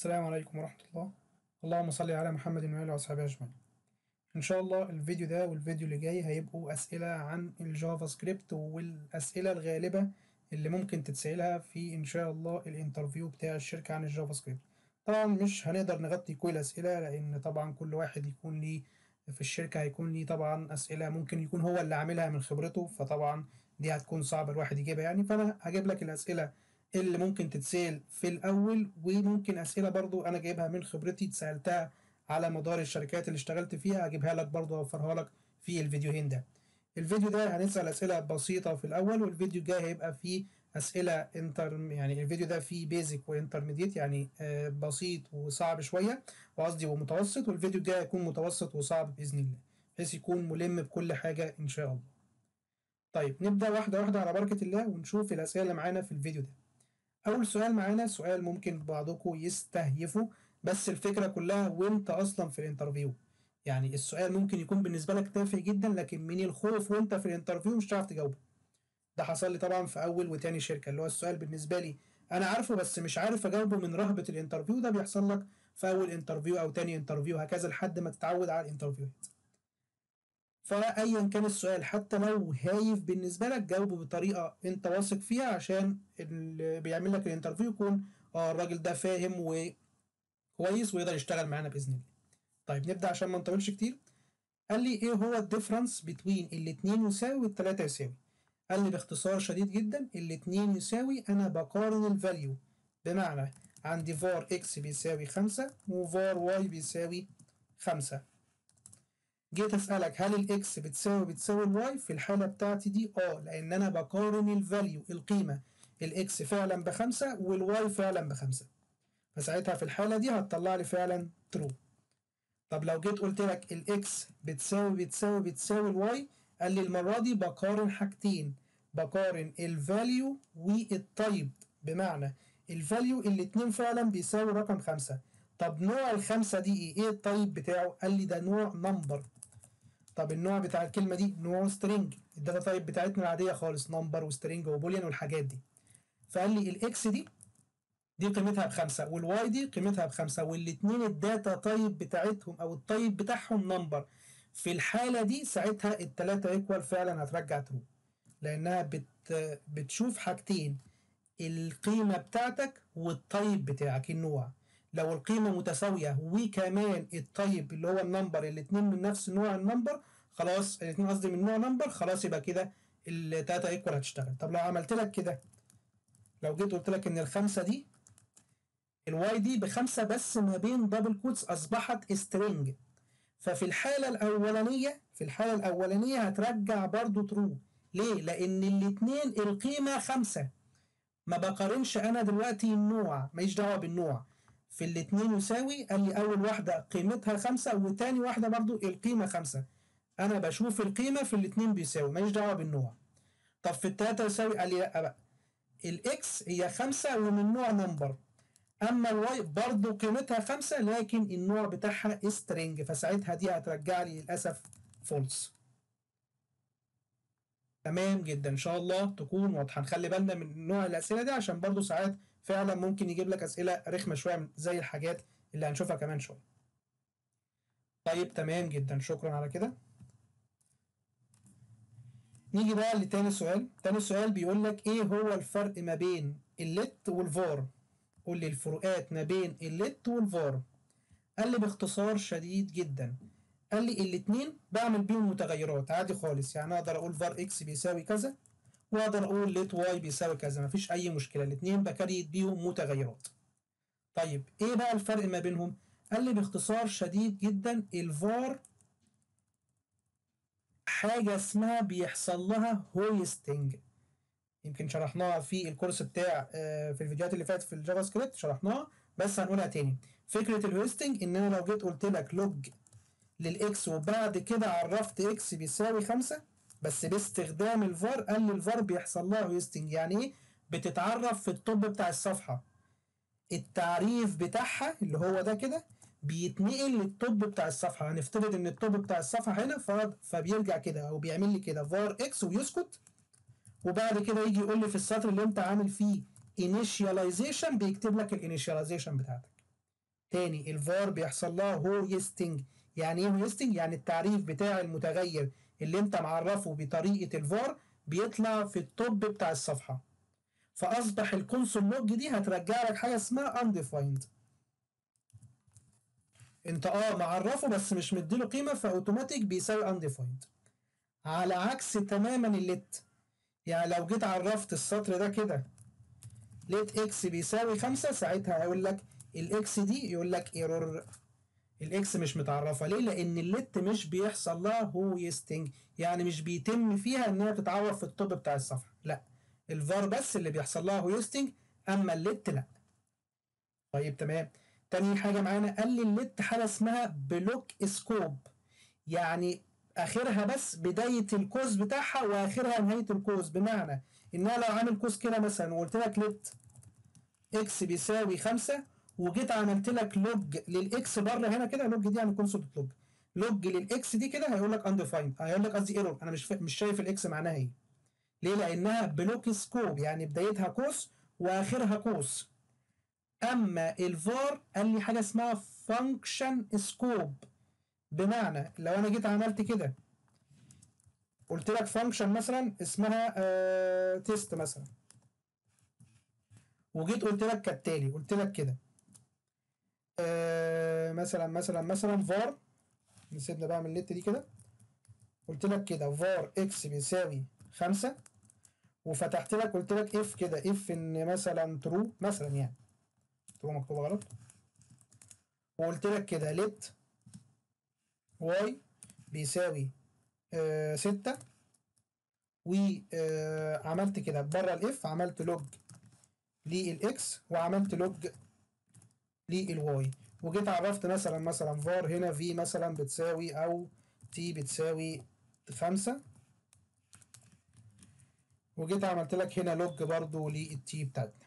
السلام عليكم ورحمة الله اللهم صل على محمد وآله وصحبه أجمعين إن شاء الله الفيديو ده والفيديو اللي جاي هيبقوا أسئلة عن الجافا سكريبت والأسئلة الغالبة اللي ممكن تتسألها في إن شاء الله الانترفيو بتاع الشركة عن الجافا سكريبت طبعا مش هنقدر نغطي كل الأسئلة لأن طبعا كل واحد يكون ليه في الشركة هيكون ليه طبعا أسئلة ممكن يكون هو اللي عاملها من خبرته فطبعا دي هتكون صعبة الواحد يجيبها يعني فأنا هجيب لك الأسئلة اللي ممكن تتسال في الأول وممكن أسئلة برضو أنا جايبها من خبرتي اتسألتها على مدار الشركات اللي اشتغلت فيها هجيبها لك برضو أوفرها لك في الفيديوهين ده الفيديو ده هنسأل أسئلة بسيطة في الأول والفيديو الجاي هيبقى فيه أسئلة انتر يعني الفيديو ده فيه بيزك وانترميديت يعني آه بسيط وصعب شوية وقصدي ومتوسط والفيديو الجاي هيكون متوسط وصعب بإذن الله بحيث يكون ملم بكل حاجة إن شاء الله طيب نبدأ واحدة واحدة على بركة الله ونشوف الأسئلة اللي معانا في الفيديو ده أول سؤال معانا سؤال ممكن بعضكم يستهيفه بس الفكرة كلها وأنت أصلا في الانترفيو يعني السؤال ممكن يكون بالنسبة لك تافه جدا لكن من الخوف وأنت في الانترفيو مش هتعرف تجاوبه ده حصل لي طبعا في أول وتاني شركة اللي هو السؤال بالنسبة لي أنا عارفه بس مش عارف أجاوبه من رهبة الانترفيو ده بيحصل لك في أول انترفيو أو تاني انترفيو هكذا لحد ما تتعود على الانترفيوهات فايا كان السؤال حتى لو هايف بالنسبه لك جاوبه بطريقه انت واثق فيها عشان اللي بيعمل لك الانترفيو يكون اه الراجل ده فاهم وكويس ويقدر يشتغل معانا باذن الله طيب نبدا عشان ما نطولش كتير قال لي ايه هو الديفرنس بين الاتنين يساوي والتلاته يساوي قال لي باختصار شديد جدا الاتنين يساوي انا بقارن الفاليو بمعنى عندي فار اكس بيساوي خمسة وفار واي بيساوي خمسة جيت اسالك هل الاكس بتساوي بتساوي الواي في الحاله بتاعتي دي اه لان انا بقارن الفاليو القيمه الاكس فعلا بخمسة والواي فعلا بخمسة فساعتها في الحاله دي هتطلع لي فعلا ترو طب لو جيت قلت لك الاكس بتساوي بتساوي بتساوي الواي قال لي المره دي بقارن حاجتين بقارن الفاليو والتايب بمعنى الفاليو الاتنين فعلا بيساوي رقم خمسة طب نوع الخمسة دي ايه؟ ايه التايب بتاعه؟ قال لي ده نوع نمبر طب النوع بتاع الكلمة دي نوع سترينج الداتا تايب بتاعتنا العادية خالص نمبر وسترينج وبوليان والحاجات دي فقال لي الاكس دي دي قيمتها بخمسة والواي دي قيمتها بخمسة والاتنين الداتا تايب بتاعتهم او التايب بتاعهم نمبر في الحالة دي ساعتها التلاتة ايكوال فعلا هترجع ترو لانها بت بتشوف حاجتين القيمة بتاعتك والتايب بتاعك النوع لو القيمة متساوية وكمان التايب اللي هو النمبر الاتنين من نفس نوع النمبر خلاص الاتنين قصدي من نوع نمبر خلاص يبقى كده التلاتة ايكوال هتشتغل طب لو عملت لك كده لو جيت قلت لك ان الخمسة دي الواي دي بخمسة بس ما بين دبل كوتس اصبحت سترينج ففي الحالة الأولانية في الحالة الأولانية هترجع برضو ترو ليه؟ لأن الاتنين القيمة خمسة ما بقارنش أنا دلوقتي النوع ماليش دعوة بالنوع في الاتنين يساوي قال لي أول واحدة قيمتها خمسة وتاني واحدة برضو القيمة خمسة أنا بشوف القيمة في الاتنين بيساوي ماليش دعوة بالنوع طب في التلاتة يساوي قال لي لأ بقى الإكس هي خمسة ومن نوع نمبر أما الواي برضو قيمتها خمسة لكن النوع بتاعها سترينج فساعتها دي هترجع لي للأسف فولس تمام جدا ان شاء الله تكون واضحه نخلي بالنا من نوع الاسئله دي عشان برضو ساعات فعلا ممكن يجيب لك اسئله رخمه شويه زي الحاجات اللي هنشوفها كمان شويه طيب تمام جدا شكرا على كده نيجي بقى لتاني سؤال تاني سؤال بيقول لك ايه هو الفرق ما بين اللت والفار قول لي الفروقات ما بين اللت والفار قال لي باختصار شديد جدا قال لي الاتنين بعمل بيهم متغيرات عادي خالص يعني اقدر اقول var x بيساوي كذا واقدر اقول let y بيساوي كذا مفيش اي مشكله الاتنين بكريت بيهم متغيرات طيب ايه بقى الفرق ما بينهم قال لي باختصار شديد جدا الفار حاجه اسمها بيحصل لها هويستنج يمكن شرحناها في الكورس بتاع في الفيديوهات اللي فاتت في الجافا سكريبت شرحناها بس هنقولها تاني فكره الهويستنج ان انا لو جيت قلت لك لوج للاكس وبعد كده عرفت اكس بيساوي خمسة بس باستخدام الفار قال لي الفار بيحصل لها هويستنج يعني ايه بتتعرف في الطب بتاع الصفحة التعريف بتاعها اللي هو ده كده بيتنقل للطب بتاع الصفحة هنفترض ان الطب بتاع الصفحة هنا فبيرجع كده او بيعمل لي كده فار اكس ويسكت وبعد كده يجي يقول لي في السطر اللي انت عامل فيه initialization بيكتب لك الانيشاليزيشن بتاعتك تاني الفار بيحصل لها هويستنج يعني ايه هويستنج يعني التعريف بتاع المتغير اللي انت معرفه بطريقه الفار بيطلع في التوب بتاع الصفحه فاصبح الكونسول لوج دي هترجع لك حاجه اسمها undefined انت اه معرفه بس مش مديله قيمه فاوتوماتيك بيساوي undefined على عكس تماما الليت يعني لو جيت عرفت السطر ده كده ليت اكس بيساوي خمسة ساعتها هيقول لك الاكس دي يقول لك ايرور الاكس مش متعرفه ليه لان الليت مش بيحصل لها هويستنج يعني مش بيتم فيها ان هي تتعرف في الطب بتاع الصفحه لا الفار بس اللي بيحصل لها هويستنج اما الليت لا طيب تمام تاني حاجه معانا قال لي الليت حاجه اسمها بلوك سكوب يعني اخرها بس بدايه الكوز بتاعها واخرها نهايه الكوز بمعنى ان انا لو عامل كوز كده مثلا وقلت لك ليت اكس بيساوي خمسة وجيت عملت لك لوج للاكس بره هنا كده لوج دي يعني كونسول لوج لوج للاكس دي كده هيقول لك انديفايند هيقول لك قصدي ايرور انا مش مش شايف الاكس معناها ايه ليه لانها بلوك سكوب يعني بدايتها قوس واخرها قوس اما الفار قال لي حاجه اسمها فانكشن سكوب بمعنى لو انا جيت عملت كده قلت لك فانكشن مثلا اسمها آه تيست مثلا وجيت قلت لك كالتالي قلت لك كده آه مثلا مثلا مثلا فار نسيبنا بقى من النت دي كده قلت لك كده فار اكس بيساوي خمسة وفتحت لك قلت لك اف كده اف ان مثلا ترو مثلا يعني ترو مكتوبة غلط وقلت لك كده ليت واي بيساوي آه ستة وعملت كده بره الاف عملت لوج للاكس وعملت لوج للواي وجيت عرفت مثلا مثلا فار هنا في مثلا بتساوي او تي بتساوي خمسة وجيت عملت لك هنا لوج برضو للتي بتاعتنا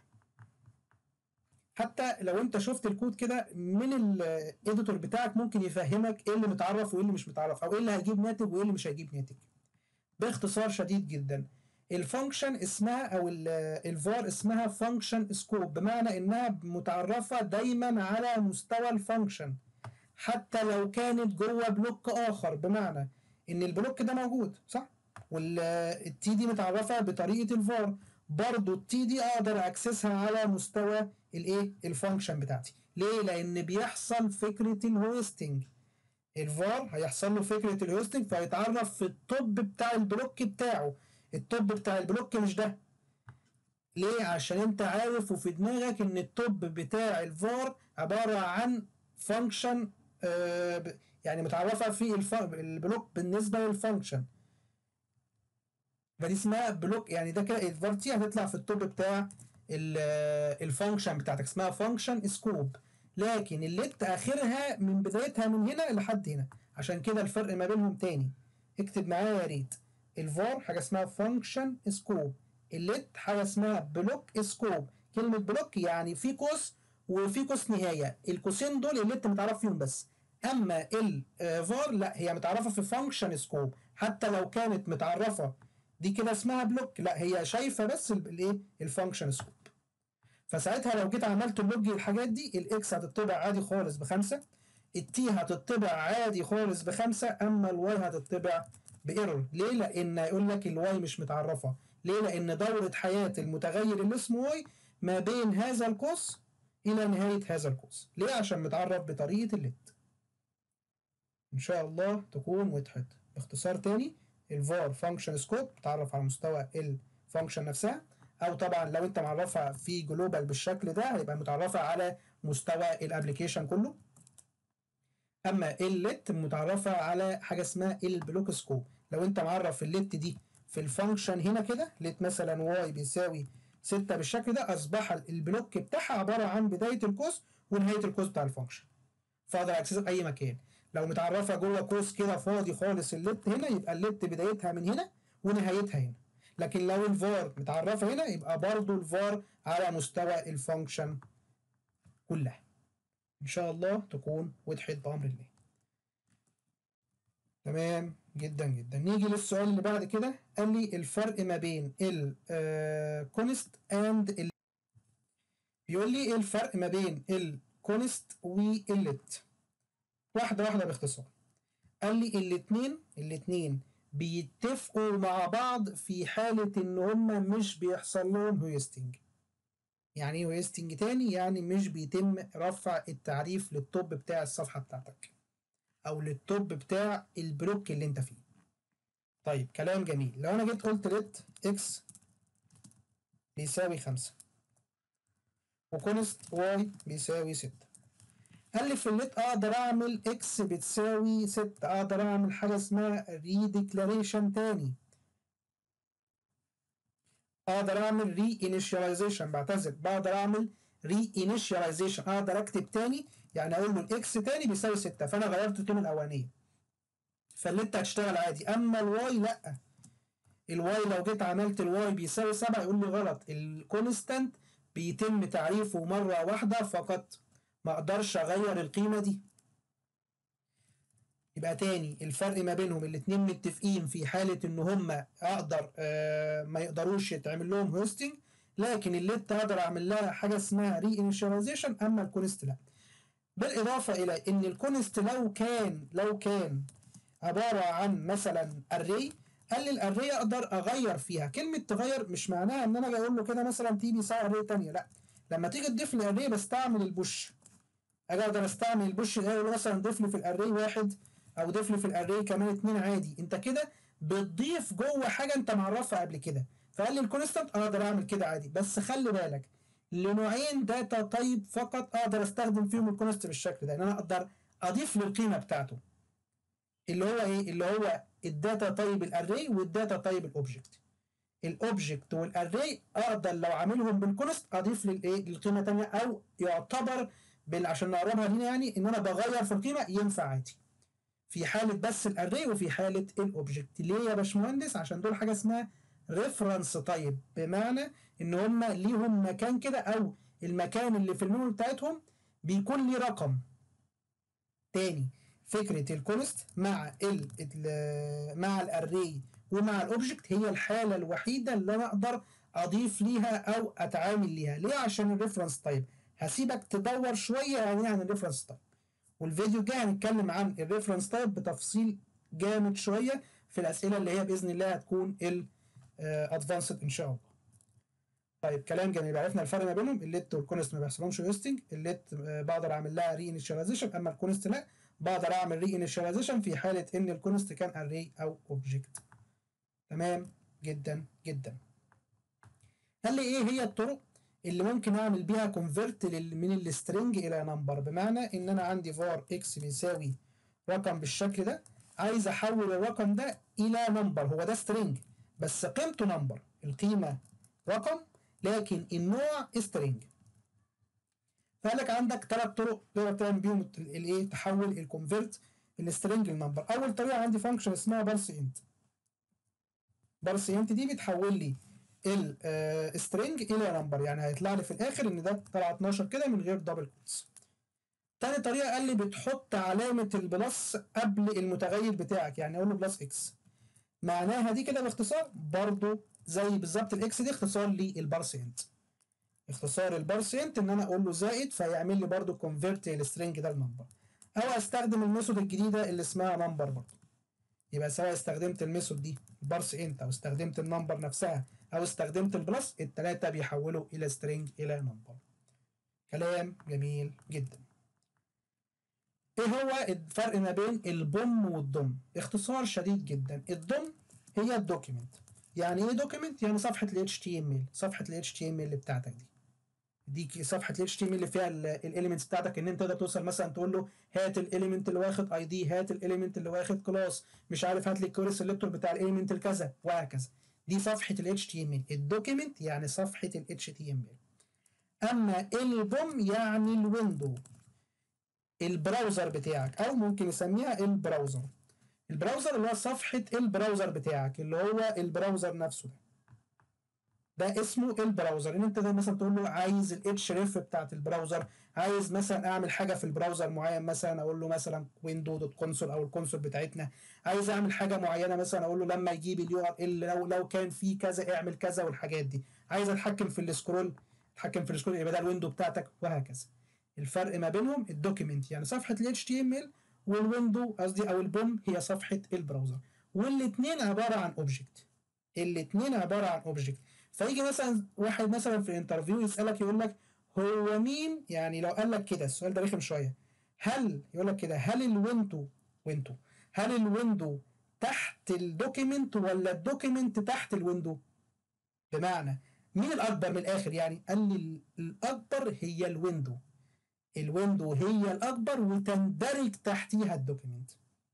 حتى لو انت شفت الكود كده من الايديتور بتاعك ممكن يفهمك ايه اللي متعرف وايه اللي مش متعرف او ايه اللي هيجيب ناتج وايه اللي مش هيجيب ناتج باختصار شديد جدا الفانكشن اسمها او الفار اسمها فانكشن سكوب بمعنى انها متعرفه دايما على مستوى الفانكشن حتى لو كانت جوه بلوك اخر بمعنى ان البلوك ده موجود صح والتي دي متعرفه بطريقه الفار برضو التي دي اقدر اكسسها على مستوى الايه الفانكشن بتاعتي ليه لان بيحصل فكره الهوستنج الفار هيحصل له فكره الهوستنج فيتعرف في الطب بتاع البلوك بتاعه التوب بتاع البلوك مش ده ليه عشان انت عارف وفي دماغك ان التوب بتاع الفار عبارة عن فانكشن آه يعني متعرفة في البلوك بالنسبة للفانكشن فدي اسمها بلوك يعني ده كده الفار تي هتطلع في التوب بتاع الفانكشن بتاعتك اسمها فانكشن سكوب لكن الليت اخرها من بدايتها من هنا لحد هنا عشان كده الفرق ما بينهم تاني اكتب معايا يا ريت الفار حاجه اسمها فانكشن سكوب الليت حاجه اسمها بلوك سكوب كلمه بلوك يعني في قوس وفي قوس نهايه القوسين دول الليت متعرف فيهم بس اما الفار لا هي متعرفه في فانكشن سكوب حتى لو كانت متعرفه دي كده اسمها بلوك لا هي شايفه بس الايه الفانكشن سكوب فساعتها لو جيت عملت لوج الحاجات دي الاكس هتطبع عادي خالص بخمسه التي هتطبع عادي خالص بخمسه اما الواي هتطبع بايرور ليه لان يقول لك الواي مش متعرفه ليه لان دوره حياه المتغير اللي اسمه واي ما بين هذا القوس الى نهايه هذا القوس ليه عشان متعرف بطريقه الليت ان شاء الله تكون وضحت باختصار تاني الفار فانكشن سكوب بتعرف على مستوى الفانكشن نفسها او طبعا لو انت معرفها في جلوبال بالشكل ده هيبقى متعرفه على مستوى الابلكيشن كله اما الليت متعرفه على حاجه اسمها البلوك سكوب لو انت معرف الليت دي في الفانكشن هنا كده ليت مثلا واي بيساوي 6 بالشكل ده اصبح البلوك بتاعها عباره عن بدايه القوس ونهايه القوس بتاع الفانكشن فاقدر اكسسها في اي مكان لو متعرفه جوه قوس كده فاضي خالص الليت هنا يبقى الليت بدايتها من هنا ونهايتها هنا لكن لو الفار متعرفه هنا يبقى برضو الفار على مستوى الفانكشن كلها ان شاء الله تكون وضحت بامر الله تمام جدا جدا نيجي للسؤال اللي بعد كده قال لي الفرق ما بين الكونست اند ال... بيقول لي ايه الفرق ما بين كونست واللت واحدة واحدة باختصار قال لي الاتنين الاتنين بيتفقوا مع بعض في حالة إن هما مش بيحصل لهم هويستنج يعني ايه هويستنج تاني يعني مش بيتم رفع التعريف للتوب بتاع الصفحة بتاعتك أو للتوب بتاع البلوك اللي أنت فيه طيب كلام جميل لو أنا جيت قلت لت إكس بيساوي خمسة وكونست واي بيساوي ستة قال لي في الليت اقدر اعمل اكس بتساوي ستة اقدر اعمل حاجة اسمها ريديكلاريشن تاني اقدر اعمل ري انيشاليزيشن بعتذر بقدر اعمل ري انيشاليزيشن اقدر اكتب تاني يعني اقول له الاكس تاني بيساوي ستة فانا غيرت القيمة الاولانية فالليت هتشتغل عادي اما الواي لا الواي لو جيت عملت الواي بيساوي سبعة يقول لي غلط الكونستانت بيتم تعريفه مرة واحدة فقط ما اقدرش اغير القيمة دي يبقى تاني الفرق ما بينهم الاتنين متفقين في حالة ان هما اقدر آه ما يقدروش يتعمل لهم هوستنج لكن الليت اقدر اعمل لها حاجة اسمها ري انيشاليزيشن اما الكونست لا بالاضافة الى ان الكونست لو كان لو كان عبارة عن مثلا اري قال لي الاري اقدر اغير فيها كلمة تغير مش معناها ان انا اقول له كده مثلا تي بيساوي اري تانية لا لما تيجي تضيف لي اري بستعمل البوش اجي اقدر استعمل البوش ده مثلا ضيف لي في الاري واحد او ضيف لي في الاري كمان اتنين عادي انت كده بتضيف جوه حاجه انت معرفها قبل كده فقال لي الكونستانت اقدر اعمل كده عادي بس خلي بالك لنوعين داتا تايب فقط اقدر استخدم فيهم الكونست بالشكل ده ان انا اقدر اضيف للقيمه بتاعته اللي هو ايه اللي هو الداتا تايب الاري والداتا تايب الاوبجكت الاوبجكت والاري اقدر لو عاملهم بالكونست اضيف للايه للقيمه ثانيه او يعتبر بال عشان نقربها لينا يعني ان انا بغير في القيمه ينفع عادي في حاله بس الاري وفي حاله الاوبجكت ليه يا باشمهندس عشان دول حاجه اسمها ريفرنس تايب بمعنى ان هم ليهم مكان كده او المكان اللي في الميموري بتاعتهم بيكون ليه رقم تاني فكره الكونست مع ال مع الاري ومع الاوبجكت هي الحاله الوحيده اللي انا اقدر اضيف ليها او اتعامل ليها ليه عشان الريفرنس تايب هسيبك تدور شويه يعني عن الريفرنس تايب والفيديو الجاي هنتكلم عن الريفرنس تايب بتفصيل جامد شويه في الاسئله اللي هي باذن الله هتكون الادفانسد ان شاء الله طيب كلام جميل عرفنا الفرق ما بينهم الليت والكونست ما بيحصلهمش هوستنج الليت بقدر اعمل لها ري انيشاليزيشن اما الكونست لا بقدر اعمل ري انيشاليزيشن في حاله ان الكونست كان اري او اوبجكت تمام جدا جدا قال لي ايه هي الطرق اللي ممكن اعمل بيها كونفرت من السترنج الى نمبر بمعنى ان انا عندي فار اكس بيساوي رقم بالشكل ده عايز احول الرقم ده الى نمبر هو ده سترنج بس قيمته نمبر القيمه رقم لكن النوع سترنج فقال لك عندك ثلاث طرق تقدر تعمل بيهم الايه تحول الكونفرت السترنج لنمبر اول طريقه عندي فانكشن اسمها بارس انت بارس انت دي بتحول لي السترنج الى نمبر يعني هيطلع لي في الاخر ان ده طلع 12 كده من غير دبل كوتس تاني طريقه قال لي بتحط علامه البلس قبل المتغير بتاعك يعني اقول له بلس اكس معناها دي كده باختصار برضو زي بالظبط الاكس دي اختصار للبارس انت اختصار البارس انت ان انا اقول له زائد فيعمل لي برضو كونفيرت السترنج ده لنمبر او استخدم الميثود الجديده اللي اسمها نمبر برضو يبقى سواء استخدمت الميثود دي بارس انت او استخدمت النمبر نفسها او استخدمت البلس التلاتة بيحولوا الى سترينج الى نمبر كلام جميل جدا ايه هو الفرق ما بين البوم والضم اختصار شديد جدا الضم هي الدوكيمنت يعني ايه دوكيمنت يعني صفحه ال HTML صفحه ال HTML اللي بتاعتك دي دي صفحه ال HTML اللي فيها الاليمنتس بتاعتك ان انت تقدر توصل مثلا تقول له هات الاليمنت اللي واخد اي دي هات الاليمنت اللي واخد كلاس مش عارف هات لي الكوري سيلكتور بتاع الاليمنت الكذا وهكذا دي صفحه ال HTML الدوكيمنت يعني صفحه ال HTML اما البوم يعني الويندو البراوزر بتاعك او ممكن نسميها البراوزر البراوزر اللي هو صفحة البراوزر بتاعك اللي هو البراوزر نفسه ده ده اسمه البراوزر ان انت ده مثلا تقول له عايز الاتش ريف بتاعت البراوزر عايز مثلا اعمل حاجه في البراوزر معين مثلا اقول له مثلا ويندو دوت كونسول او الكونسول بتاعتنا عايز اعمل حاجه معينه مثلا اقول له لما يجيب اليو ار ال لو لو كان في كذا اعمل كذا والحاجات دي عايز اتحكم في السكرول اتحكم في السكرول يبقى ده الويندو بتاعتك وهكذا الفرق ما بينهم الدوكيمنت يعني صفحه ال HTML والويندو قصدي او البوم هي صفحه البراوزر والاثنين عباره عن اوبجكت الاثنين عباره عن اوبجكت فيجي مثلا واحد مثلا في الانترفيو يسالك يقول لك هو مين يعني لو قال لك كده السؤال ده رخم شويه هل يقول لك كده هل الويندو ويندو هل الويندو تحت الدوكيمنت ولا الدوكيمنت تحت الويندو بمعنى مين الاكبر من الاخر يعني قال لي الاكبر هي الويندو الويندو هي الاكبر وتندرج تحتيها الدوكيمنت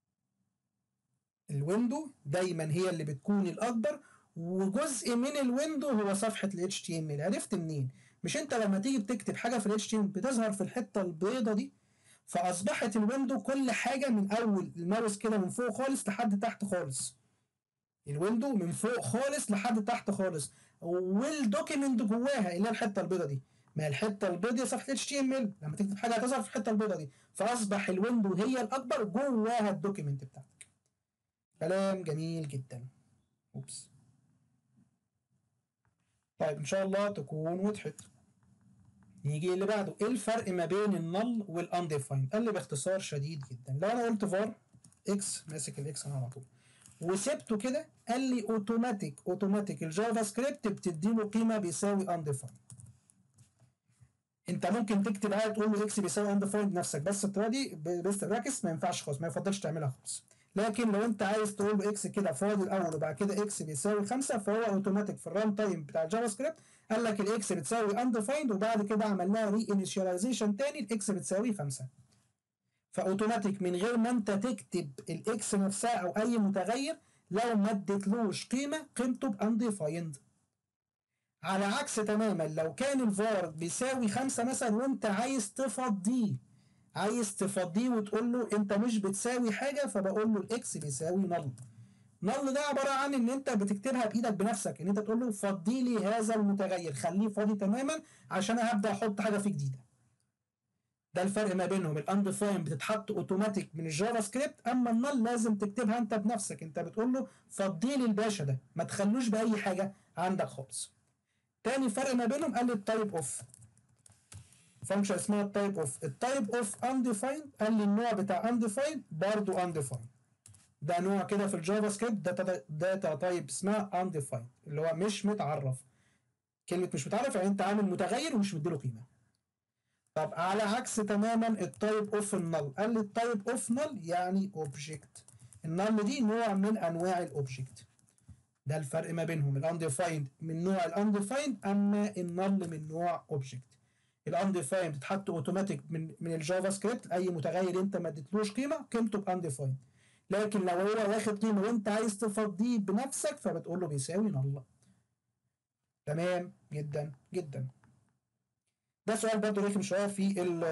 الويندو دايما هي اللي بتكون الاكبر وجزء من الويندو هو صفحه ال HTML عرفت منين مش انت لما تيجي بتكتب حاجه في ال HTML بتظهر في الحته البيضه دي فاصبحت الويندو كل حاجه من اول الماوس كده من فوق خالص لحد تحت خالص الويندو من فوق خالص لحد تحت خالص والدوكيمنت جواها اللي هي الحته البيضه دي ما الحته البيضاء صفحه اتش تي ام ال لما تكتب حاجه هتظهر في الحته البيضاء دي فاصبح الويندو هي الاكبر جواها الدوكيمنت بتاعتك كلام جميل جدا اوبس طيب ان شاء الله تكون وضحت نيجي اللي بعده ايه الفرق ما بين النل والانديفايند قال لي باختصار شديد جدا لو انا قلت فار اكس ماسك الاكس انا على طول وسبته كده قال لي اوتوماتيك اوتوماتيك الجافا سكريبت بتدي له قيمه بيساوي انديفايند انت ممكن تكتب عادي تقول له اكس بيساوي انديفايند نفسك بس الطريقه دي بس راكس ما ينفعش خالص ما يفضلش تعملها خالص لكن لو انت عايز تقول له اكس كده فاضي الاول وبعد كده اكس بيساوي 5 فهو اوتوماتيك في الران تايم بتاع الجافا سكريبت قال لك الاكس بتساوي انديفايند وبعد كده عمل لها ري انيشاليزيشن تاني الاكس بتساوي 5 فاوتوماتيك من غير ما انت تكتب الاكس نفسها او اي متغير لو ما اديتلوش قيمه قيمته بانديفايند على عكس تماما لو كان الفار بيساوي خمسة مثلا وانت عايز تفضيه عايز تفضيه وتقول له انت مش بتساوي حاجة فبقول له الاكس بيساوي نل نل ده عبارة عن ان انت بتكتبها بايدك بنفسك ان انت تقول له فضي لي هذا المتغير خليه فاضي تماما عشان هبدأ احط حاجة فيه جديدة ده الفرق ما بينهم الانديفاين بتتحط اوتوماتيك من الجافا سكريبت اما النل لازم تكتبها انت بنفسك انت بتقول له فضي لي الباشا ده ما تخلوش باي حاجة عندك خالص تاني فرق ما بينهم قال لي التايب اوف فانكشن اسمها التايب اوف التايب اوف undefined قال لي النوع بتاع undefined برضه undefined ده نوع كده في الجافا سكريبت داتا داتا تايب اسمها undefined اللي هو مش متعرف كلمة مش متعرف يعني انت عامل متغير ومش مديله قيمة طب على عكس تماما التايب اوف النل قال لي التايب اوف نل يعني اوبجكت النل دي نوع من انواع الاوبجكت ده الفرق ما بينهم الانديفايند من نوع الانديفايند اما النل من نوع اوبجكت الانديفايند بتتحط اوتوماتيك من من الجافا سكريبت اي متغير انت ما اديتلوش قيمه قيمته بانديفايند لكن لو هو واخد قيمه وانت عايز تفضيه بنفسك فبتقول له بيساوي نل تمام جدا جدا ده سؤال برضه رخم شويه في ال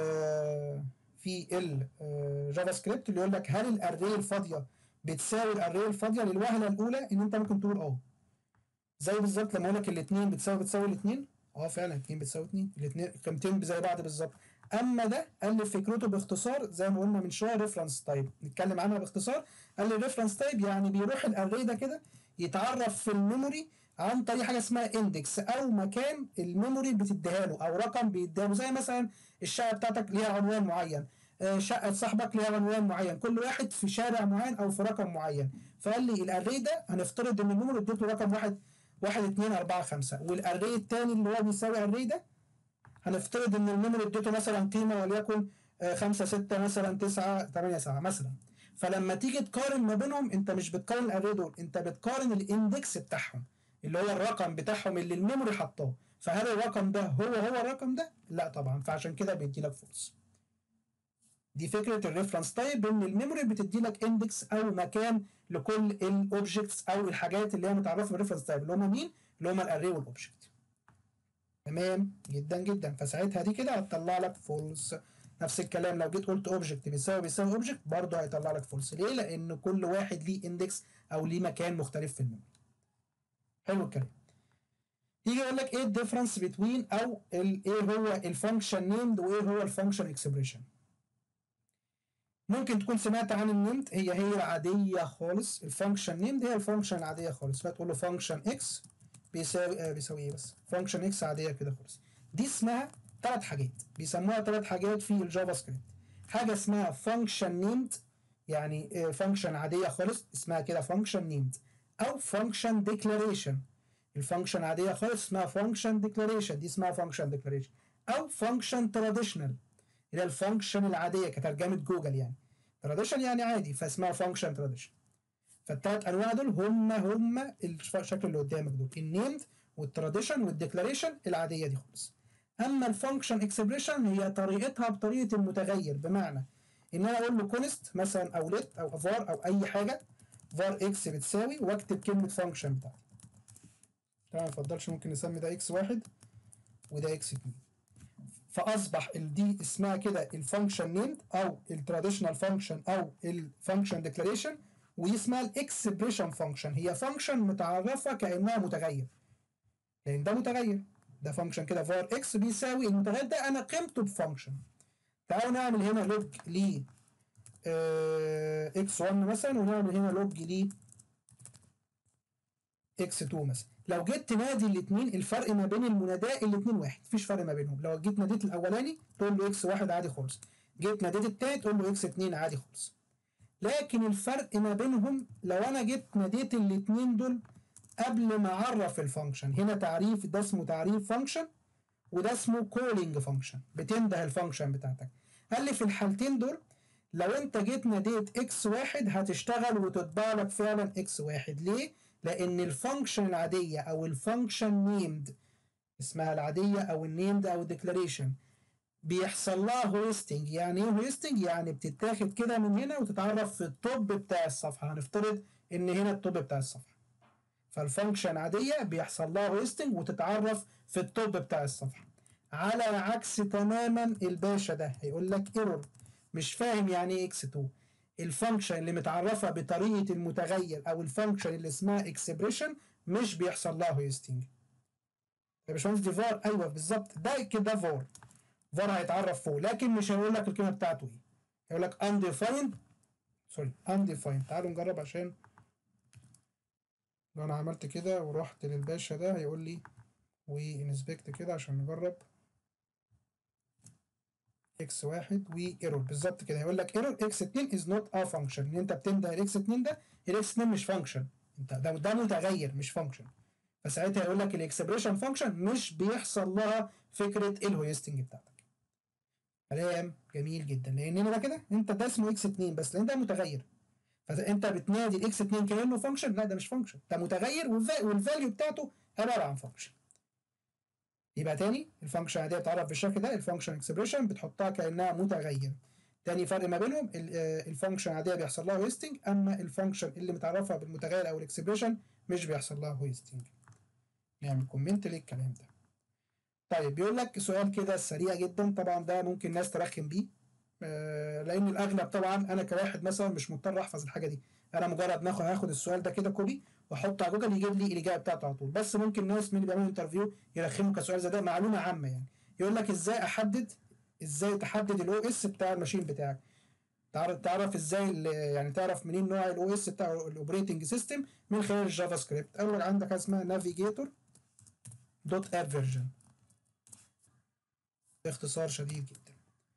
في الجافا سكريبت اللي يقول لك هل الاري الفاضيه بتساوي الاري الفاضيه للوهله الاولى ان انت ممكن تقول اه زي بالظبط لما اقول لك الاثنين بتساوي بتساوي الاثنين اه فعلا 2 بتساوي 2 الاثنين قيمتين زي بعض بالظبط اما ده قال لي فكرته باختصار زي ما قلنا من شويه ريفرنس تايب نتكلم عنها باختصار قال لي ريفرنس تايب يعني بيروح الاري ده كده يتعرف في الميموري عن طريق حاجه اسمها اندكس او مكان الميموري بتديها له او رقم بيديها له زي مثلا الشقه بتاعتك ليها عنوان معين شقه صاحبك ليها عنوان معين كل واحد في شارع معين او في رقم معين فقال لي الاري ده هنفترض ان الميموري اديته رقم واحد واحد اتنين أربعة خمسة والأري التاني اللي هو بيساوي أري ده هنفترض إن الميموري اديته مثلا قيمة وليكن خمسة ستة مثلا تسعة تمانية سبعة مثلا فلما تيجي تقارن ما بينهم أنت مش بتقارن الأري دول أنت بتقارن الإندكس بتاعهم اللي هو الرقم بتاعهم اللي الميموري حطاه فهل الرقم ده هو هو الرقم ده؟ لا طبعا فعشان كده بيدي لك فولس دي فكره الريفرنس تايب ان الميموري بتدي لك اندكس او مكان لكل الاوبجكتس او الحاجات اللي هي متعرفه بالريفرنس تايب اللي هم مين؟ اللي هم الاري والاوبجكت. تمام جدا جدا فساعتها دي كده هتطلع لك فولس نفس الكلام لو جيت قلت اوبجكت بيساوي بيساوي اوبجكت برضه هيطلع لك فولس ليه؟ لان كل واحد ليه اندكس او ليه مكان مختلف في الميموري. حلو الكلام. يجي يقول لك ايه الديفرنس بتوين او ايه هو الفانكشن نيمد وايه هو الفانكشن اكسبريشن. ممكن تكون سمعت عن النيمد هي هي العادية خالص الفانكشن نيمد هي الفانكشن العادية خالص فتقول له فانكشن اكس بيساوي آه بيساوي ايه بس فانكشن اكس عادية كده خالص دي اسمها ثلاث حاجات بيسموها ثلاث حاجات في الجافا سكريبت حاجه اسمها فانكشن نيمد يعني فانكشن عاديه خالص اسمها كده فانكشن نيمد او فانكشن ديكلاريشن الفانكشن عاديه خالص اسمها فانكشن ديكلاريشن دي اسمها فانكشن ديكلاريشن او فانكشن تراديشنال اللي هي الفانكشن العاديه كترجمه جوجل يعني تراديشن يعني عادي فاسمها فانكشن تراديشن فالثلاث انواع دول هم هم الشكل اللي قدامك دول النيمد والتراديشن والديكلاريشن العاديه دي خالص اما الفانكشن اكسبريشن هي طريقتها بطريقه المتغير بمعنى ان انا اقول له كونست مثلا او ليت او افار او اي حاجه فار اكس بتساوي واكتب كلمه فانكشن بتاعتي طبعا ما افضلش ممكن نسمي ده اكس واحد وده اكس اتنين فاصبح دي اسمها كده الفانكشن نيمد او التراديشنال فانكشن او الفانكشن ديكلاريشن ودي اسمها الاكسبريشن فانكشن هي فانكشن متعرفه كانها متغير لان ده متغير ده فانكشن كده فار اكس بيساوي المتغير ده انا قيمته بفانكشن تعالوا نعمل هنا لوج ل اكس 1 مثلا ونعمل هنا لوج ل اكس 2 مثلا لو جيت تنادي الاثنين الفرق ما بين المناداة الاثنين واحد مفيش فرق ما بينهم لو جيت ناديت الاولاني تقول له اكس واحد عادي خالص جيت ناديت التاني تقول له اكس 2 عادي خالص لكن الفرق ما بينهم لو انا جيت ناديت الاثنين دول قبل ما اعرف الفانكشن هنا تعريف ده اسمه تعريف فانكشن وده اسمه كولينج فانكشن بتنده الفانكشن بتاعتك قال لي في الحالتين دول لو انت جيت ناديت اكس واحد هتشتغل وتطبع لك فعلا اكس واحد ليه؟ لان الفانكشن العاديه او الفانكشن نيمد اسمها العاديه او النيمد او الديكلاريشن بيحصل لها هويستنج يعني ايه هويستنج يعني بتتاخد كده من هنا وتتعرف في التوب بتاع الصفحه هنفترض ان هنا التوب بتاع الصفحه فالفانكشن عاديه بيحصل لها هويستنج وتتعرف في التوب بتاع الصفحه على عكس تماما الباشا ده هيقول لك ايرور مش فاهم يعني ايه اكس 2 الفانكشن اللي متعرفه بطريقه المتغير او الفانكشن اللي اسمها اكسبريشن مش بيحصل لها هويستنج يا باشمهندس دي فار ايوه بالظبط ده كده فار فار هيتعرف فوق لكن مش هيقول لك القيمه بتاعته ايه هيقول لك undefined سوري undefined تعالوا نجرب عشان لو انا عملت كده ورحت للباشا ده هيقول لي وانسبكت كده عشان نجرب اكس واحد وايرور بالظبط كده هيقول لك ايرور اكس 2 از نوت ا فانكشن ان انت بتنده الاكس 2 ده الاكس 2 مش فانكشن انت ده ده متغير مش فانكشن فساعتها هيقول لك الاكسبريشن فانكشن مش بيحصل لها فكره الهويستنج بتاعتك كلام جميل جدا لان هنا ده كده انت ده اسمه اكس 2 بس لان ده متغير فانت بتنادي الاكس 2 كانه فانكشن لا ده مش فانكشن ده متغير والفاليو بتاعته عباره عن فانكشن يبقى تاني الفانكشن العاديه بتعرف بالشكل ده الفانكشن اكسبريشن بتحطها كانها متغير تاني فرق ما بينهم الفانكشن العاديه بيحصل لها هويستنج اما الفانكشن اللي متعرفه بالمتغير او الاكسبريشن مش بيحصل لها هويستنج نعمل كومنت للكلام ده طيب بيقول لك سؤال كده سريع جدا طبعا ده ممكن ناس ترخم بيه آه لان الاغلب طبعا انا كواحد مثلا مش مضطر احفظ الحاجه دي انا مجرد ناخد هاخد السؤال ده كده كوبي واحطه على جوجل يجيب لي الاجابه بتاعته على طول بس ممكن ناس من اللي بيعملوا انترفيو يرخموا كسؤال زي ده معلومه عامه يعني يقول لك ازاي احدد ازاي تحدد الاو اس بتاع الماشين بتاعك تعرف تعرف ازاي يعني تعرف منين نوع الاو اس بتاع الاوبريتنج سيستم من خلال الجافا سكريبت اول عندك اسمها نافيجيتور دوت اب فيرجن باختصار شديد جدا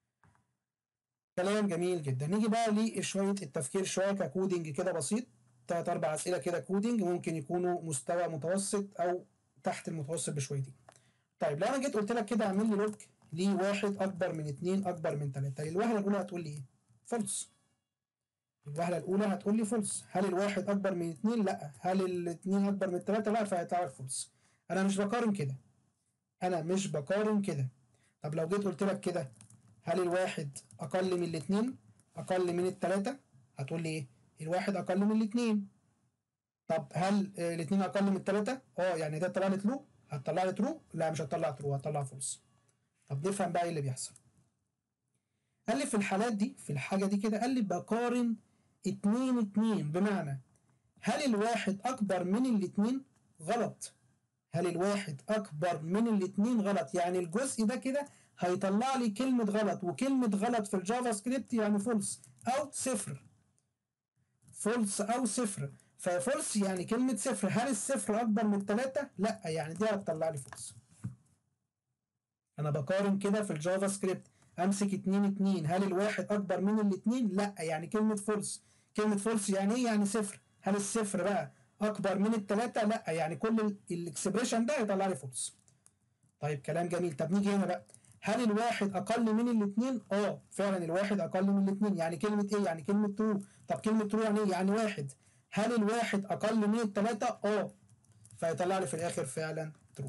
كلام جميل جدا نيجي بقى لشويه التفكير شويه ككودنج كده بسيط تلات اربع اسئله كده كودنج ممكن يكونوا مستوى متوسط او تحت المتوسط بشويتين طيب لو انا جيت قلت لك كده اعمل لي لوج ليه واحد اكبر من اتنين اكبر من تلاته الوهله الاولى هتقول لي ايه فولس الوهله الاولى هتقول لي فولس هل الواحد اكبر من اتنين لا هل الاتنين اكبر من التلاته لا فهيطلع لك فولس انا مش بقارن كده انا مش بقارن كده طب لو جيت قلت لك كده هل الواحد اقل من الاتنين اقل من التلاته هتقول لي ايه الواحد اقل من الاثنين طب هل الاثنين اقل من الثلاثه اه يعني ده طلع لي ترو هتطلع لي ترو لا مش هتطلع ترو هتطلع فولس طب نفهم بقى ايه اللي بيحصل قال لي في الحالات دي في الحاجه دي كده قال لي بقارن اتنين اتنين بمعنى هل الواحد اكبر من الاتنين غلط هل الواحد اكبر من الاتنين غلط يعني الجزء ده كده هيطلع لي كلمه غلط وكلمه غلط في الجافا سكريبت يعني فولس او صفر فولس او صفر ففولس يعني كلمة صفر هل الصفر أكبر من التلاتة؟ لأ يعني دي هتطلع لي فولس انا بقارن كده في الجافا سكريبت امسك 2 2 هل الواحد اكبر من الاثنين لا يعني كلمه فولس كلمه فولس يعني ايه يعني صفر هل الصفر بقى اكبر من الثلاثه لا يعني كل الاكسبريشن ده يطلع لي فولس طيب كلام جميل طب نيجي هنا بقى هل الواحد اقل من الاثنين اه فعلا الواحد اقل من الاثنين يعني كلمه ايه يعني كلمه ترو طب كلمه ترو يعني ايه يعني واحد هل الواحد اقل من الثلاثه اه فيطلع لي في الاخر فعلا ترو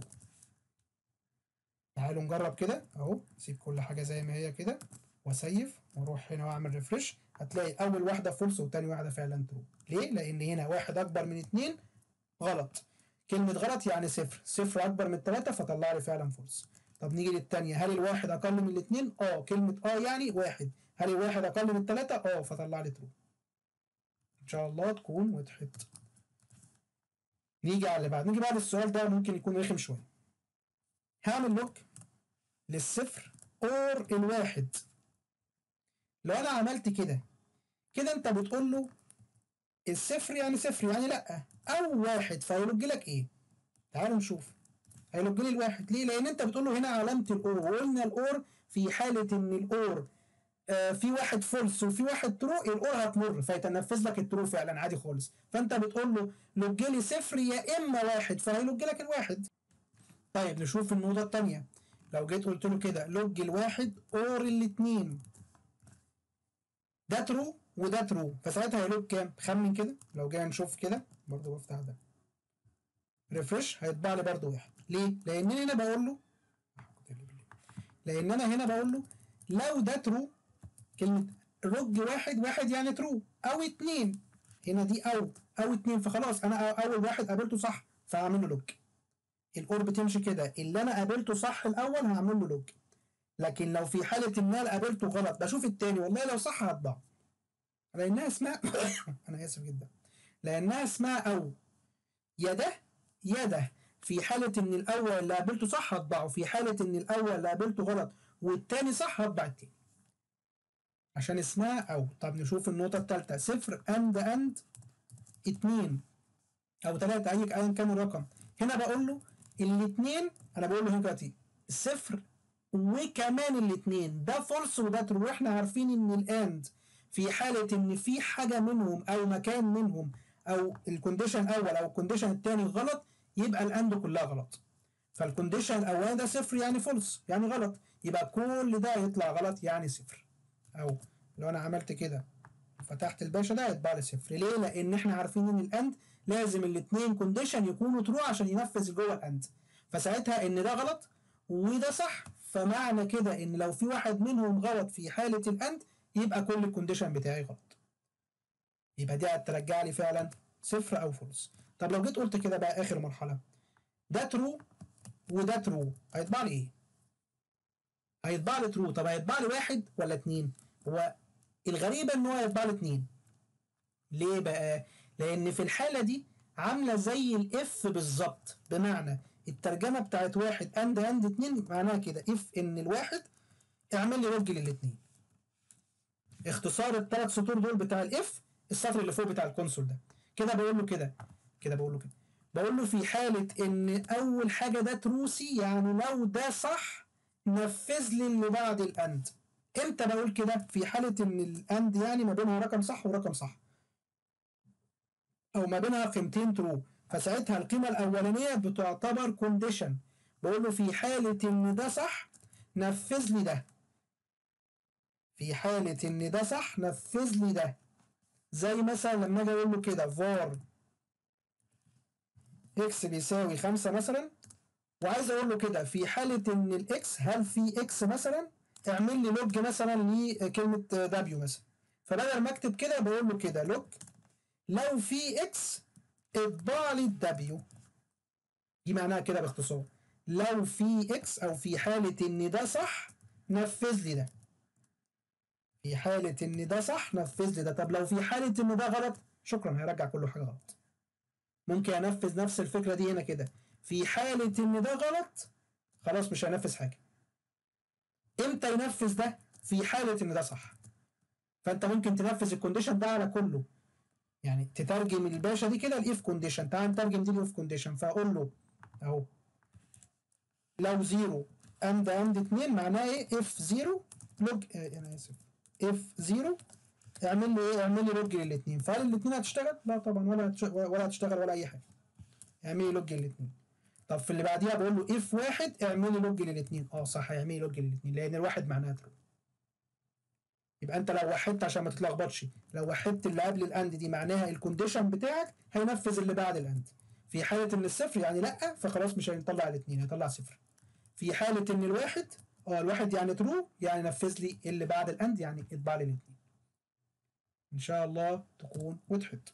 تعالوا نجرب كده اهو سيب كل حاجه زي ما هي كده واسيف واروح هنا واعمل ريفرش هتلاقي اول واحده فولس وتاني واحده فعلا ترو ليه لان هنا واحد اكبر من اتنين غلط كلمه غلط يعني صفر صفر اكبر من التلاته فطلع لي فعلا فولس طب نيجي للتانية هل الواحد اقل من الاتنين اه كلمه اه يعني واحد هل الواحد اقل من التلاته اه فطلع لي ترو ان شاء الله تكون وضحت نيجي على اللي بعد نيجي بعد السؤال ده ممكن يكون رخم شويه هعمل لوك للصفر اور الواحد لو انا عملت كده كده انت بتقول له الصفر يعني صفر يعني لا او واحد فهيلوج لك ايه تعالوا نشوف هيلوج لي الواحد ليه لان انت بتقول له هنا علامه الاور وقلنا الاور في حاله ان الاور آه في واحد فولس وفي واحد ترو الاور هتمر فيتنفذ لك الترو فعلا عادي خالص فانت بتقول له لوج لي صفر يا اما واحد فهيلوج لك الواحد طيب نشوف النقطة التانية لو جيت قلت له كده لوج الواحد اور الاتنين ده ترو وده ترو فساعتها هيلوج كام؟ خمن كده لو جينا نشوف كده برضه بفتح ده ريفرش هيطبع لي برضه واحد ليه؟ لأن هنا بقول له لأن أنا هنا بقول له لو ده ترو كلمة لوج واحد واحد يعني ترو أو اتنين هنا دي أو أو اتنين فخلاص أنا أول واحد قابلته صح فهعمل له لوج الاور بتمشي كده اللي انا قابلته صح الاول هعمل له لوج لكن لو في حاله ان انا قابلته غلط بشوف التاني والله لو صح هطبع لانها اسمها انا اسف جدا لانها اسمها او يا ده يا ده في حالة إن الأول اللي قابلته صح هطبعه، في حالة إن الأول اللي قابلته غلط والتاني صح هطبع التاني. عشان اسمها أو، طب نشوف النقطة التالتة صفر أند أند اتنين أو تلاتة أي أيا كان الرقم، هنا بقول له الاتنين انا بقول له هنا دلوقتي صفر وكمان الاتنين ده فولس وده ترو واحنا عارفين ان الاند في حالة ان في حاجة منهم او مكان منهم او الكونديشن الاول او الكونديشن التاني غلط يبقى الاند كلها غلط فالكونديشن الاولاني ده صفر يعني فولس يعني غلط يبقى كل ده يطلع غلط يعني صفر او لو انا عملت كده فتحت الباشا ده هيطبع لي صفر ليه لان احنا عارفين ان الاند لازم الاثنين كونديشن يكونوا ترو عشان ينفذ جوه الاند فساعتها ان ده غلط وده صح فمعنى كده ان لو في واحد منهم غلط في حاله الاند يبقى كل الكونديشن بتاعي غلط يبقى دي هترجع لي فعلا صفر او فولس طب لو جيت قلت كده بقى اخر مرحله ده ترو وده ترو هيطبع لي ايه هيطبع لي ترو طب هيطبع لي واحد ولا اتنين هو الغريبه ان هو هيطبع لي اتنين ليه بقى لان في الحاله دي عامله زي الاف بالظبط بمعنى الترجمه بتاعت واحد اند اند اتنين معناها كده اف ان الواحد اعمل لي لوج للاتنين اختصار الثلاث سطور دول بتاع الاف السطر اللي فوق بتاع الكونسول ده كده بقول له كده كده بقول له كده بقول له في حاله ان اول حاجه ده تروسي يعني لو ده صح نفذ لي اللي بعد الاند امتى بقول كده في حاله ان الاند يعني ما بينها رقم صح ورقم صح او ما بينها قيمتين ترو فساعتها القيمه الاولانيه بتعتبر كونديشن بقول له في حاله ان ده صح نفذ لي ده في حاله ان ده صح نفذ لي ده زي مثلا لما اجي اقول له كده var اكس بيساوي خمسة مثلا وعايز اقول له كده في حاله ان الاكس هل في اكس مثلا اعمل لي لوج مثلا لكلمه دبليو مثلا فبدل ما اكتب كده بقول له كده لوج لو في اكس اطبع لي الدبليو دي معناها كده باختصار لو في اكس او في حالة ان ده صح نفذ لي ده في حالة ان ده صح نفذ لي ده طب لو في حالة ان ده غلط شكرا هيرجع كل حاجة غلط ممكن انفذ نفس الفكرة دي هنا كده في حالة ان ده غلط خلاص مش هينفذ حاجة امتى ينفذ ده في حالة ان ده صح فانت ممكن تنفذ الكونديشن ده على كله يعني تترجم الباشا دي كده الاف كونديشن تعال نترجم دي الاف كونديشن فاقول له اهو لو زيرو اند اند 2 معناه ايه اف 0 لوج آه انا اسف اف 0 اعمل لي ايه اعمل لي لوج للاثنين فهل الاثنين هتشتغل لا طبعا ولا هتش... ولا هتشتغل ولا اي حاجه اعمل لي لوج للاثنين طب في اللي بعديها بقول له اف واحد اعمل لي لوج للاثنين اه صح هيعمل لي لوج للاثنين لان الواحد معناها ترو يبقى انت لو وحدت عشان ما تتلخبطش لو وحدت اللي قبل الاند دي معناها الكونديشن بتاعك هينفذ اللي بعد الاند في حاله ان الصفر يعني لا فخلاص مش هيطلع الاثنين هيطلع صفر في حاله ان الواحد اه الواحد يعني ترو يعني نفذ لي اللي بعد الاند يعني اطبع لي الاثنين ان شاء الله تكون وضحت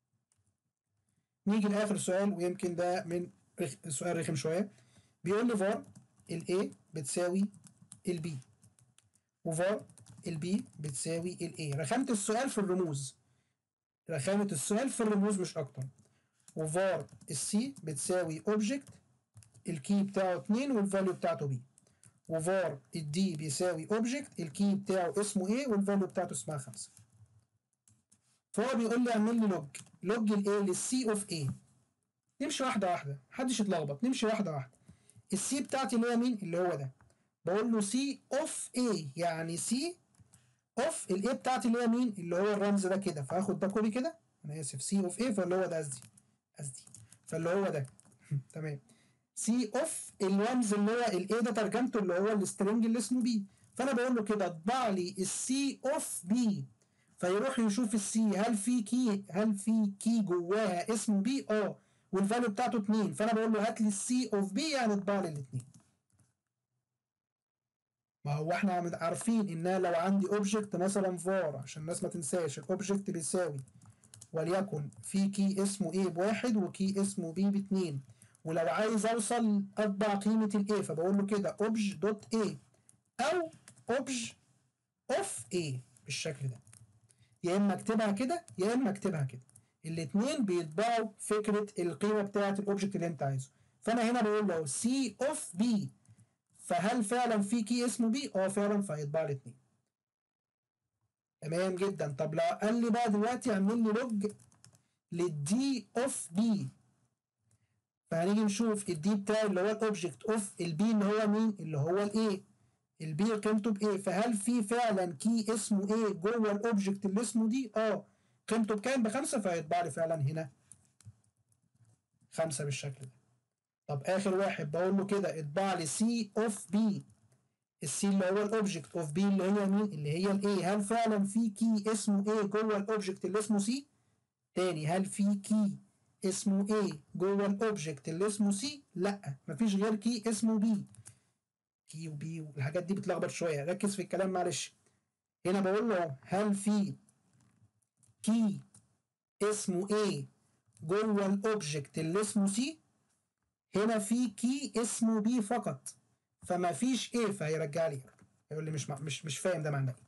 نيجي لاخر سؤال ويمكن ده من رخ... سؤال رخم شويه بيقول لي فار الاي بتساوي البي وفار البي بتساوي الاي رخامه السؤال في الرموز رخامه السؤال في الرموز مش اكتر وفار السي بتساوي اوبجكت الكي بتاعه 2 والفاليو بتاعته بي وفار الدي بيساوي اوبجكت الكي بتاعه اسمه ايه والفاليو بتاعته اسمها 5 فهو بيقول لي اعمل لي لوج لوج الايه للسي اوف ايه نمشي واحده واحده محدش يتلخبط نمشي واحده واحده السي بتاعتي اللي هي مين اللي هو ده بقول له سي اوف ايه يعني سي اوف الايه بتاعتي اللي هي مين اللي هو الرمز ده كده فهاخد ده كوبي كده انا اسف سي اوف ايه فاللي هو ده قصدي قصدي فاللي هو ده تمام سي اوف الرمز اللي هو الايه ده ترجمته اللي هو السترنج اللي اسمه بي فانا بقول له كده اطبع لي السي اوف بي فيروح يشوف السي هل في كي هل في كي جواها اسمه بي اه والفاليو بتاعته 2 فانا بقول له هات لي السي اوف بي يعني اطبع لي الاثنين ما هو احنا عارفين ان لو عندي اوبجكت مثلا فار عشان الناس ما تنساش الاوبجكت بيساوي وليكن في كي اسمه ايه بواحد وكي اسمه بي باتنين ولو عايز اوصل اطبع قيمه الايه فبقول له كده اوبج دوت ايه او اوبج اوف ايه بالشكل ده يا اما اكتبها كده يا اما اكتبها كده الاثنين بيطبعوا فكره القيمه بتاعه الاوبجكت اللي انت عايزه فانا هنا بقول له سي اوف بي فهل فعلا في كي اسمه بي اه فعلا فهيطبع لي اتنين تمام جدا طب لو قال لي بقى دلوقتي اعمل لي لوج للدي اوف بي فهنيجي نشوف الدي بتاعي اللي هو الاوبجكت اوف البي اللي هو مين اللي هو الايه البي قيمته بايه فهل في فعلا كي اسمه ايه جوه الاوبجكت اللي اسمه دي اه قيمته بكام بخمسة فهيطبع لي فعلا هنا خمسة بالشكل ده طب اخر واحد بقول له كده اطبع لي سي اوف بي السي اللي هو الاوبجكت اوف بي اللي هي مين اللي هي الايه هل فعلا في كي اسمه ايه جوه الاوبجكت اللي اسمه سي تاني هل في كي اسمه ايه جوه الاوبجكت اللي اسمه سي لا مفيش غير كي اسمه بي كي وبي والحاجات دي بتلخبط شويه ركز في الكلام معلش هنا بقول له هل في كي اسمه ايه جوه الاوبجكت اللي اسمه سي هنا في كي اسمه بي فقط فما فيش ايه فهيرجع لي يقول لي مش مش مش فاهم ده معناه ايه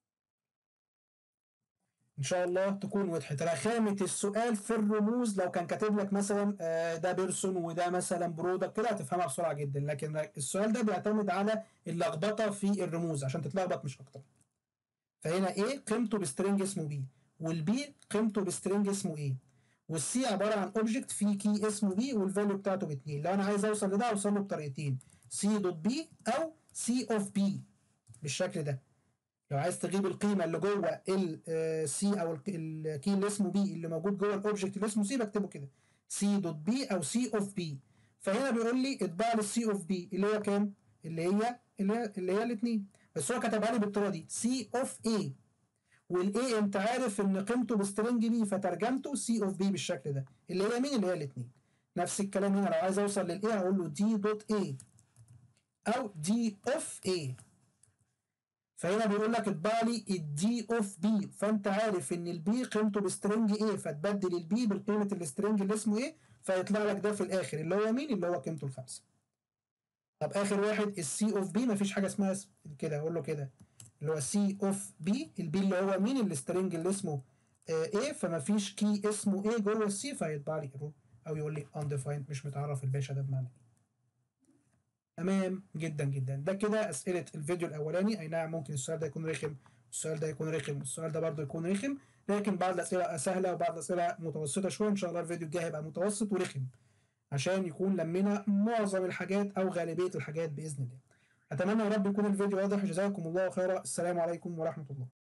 ان شاء الله تكون وضحت رخامه السؤال في الرموز لو كان كاتب لك مثلا ده بيرسون وده مثلا برودكت كده هتفهمها بسرعه جدا لكن السؤال ده بيعتمد على اللخبطه في الرموز عشان تتلخبط مش اكتر فهنا ايه قيمته بسترنج اسمه بي والبي قيمته بسترنج اسمه ايه والسي عباره عن اوبجكت فيه كي اسمه بي والفاليو بتاعته باتنين لو انا عايز اوصل لده اوصل له بطريقتين سي دوت بي او سي اوف بي بالشكل ده لو عايز تجيب القيمه اللي جوه السي او الكي اللي اسمه بي اللي موجود جوه الاوبجكت اللي اسمه سي بكتبه كده سي دوت بي او سي اوف بي فهنا بيقول لي اطبع لي السي اوف بي اللي هي كام اللي هي اللي هي, اللي هي الاثنين بس هو كتبها لي بالطريقه دي سي اوف اي والاي انت عارف ان قيمته بسترنج بي فترجمته سي اوف بي بالشكل ده اللي هي مين اللي هي الاثنين نفس الكلام هنا لو عايز اوصل للاي هقول له دي دوت اي او دي اوف اي فهنا بيقول لك اطبع لي الدي اوف بي فانت عارف ان البي قيمته بسترنج ايه فتبدل البي بالقيمه السترنج اللي اسمه ايه فيطلع لك ده في الاخر اللي هو مين اللي هو قيمته الخمسه طب اخر واحد السي اوف بي مفيش حاجه اسمها كده اقول له كده اللي هو سي اوف بي البي اللي هو مين السترنج اللي اسمه ايه فمفيش كي اسمه ايه جوه السي فيطبع لي ايرور او يقول لي undefined مش متعرف الباشا ده بمعنى ايه تمام جدا جدا ده كده اسئله الفيديو الاولاني اي نعم ممكن السؤال ده يكون رخم السؤال ده يكون رخم السؤال ده برضه يكون رخم لكن بعض الاسئله سهله وبعض الاسئله متوسطه شويه ان شاء الله الفيديو الجاي هيبقى متوسط ورخم عشان يكون لمينا معظم الحاجات او غالبيه الحاجات باذن الله أتمنى يا رب يكون الفيديو واضح جزاكم الله خيرا السلام عليكم ورحمة الله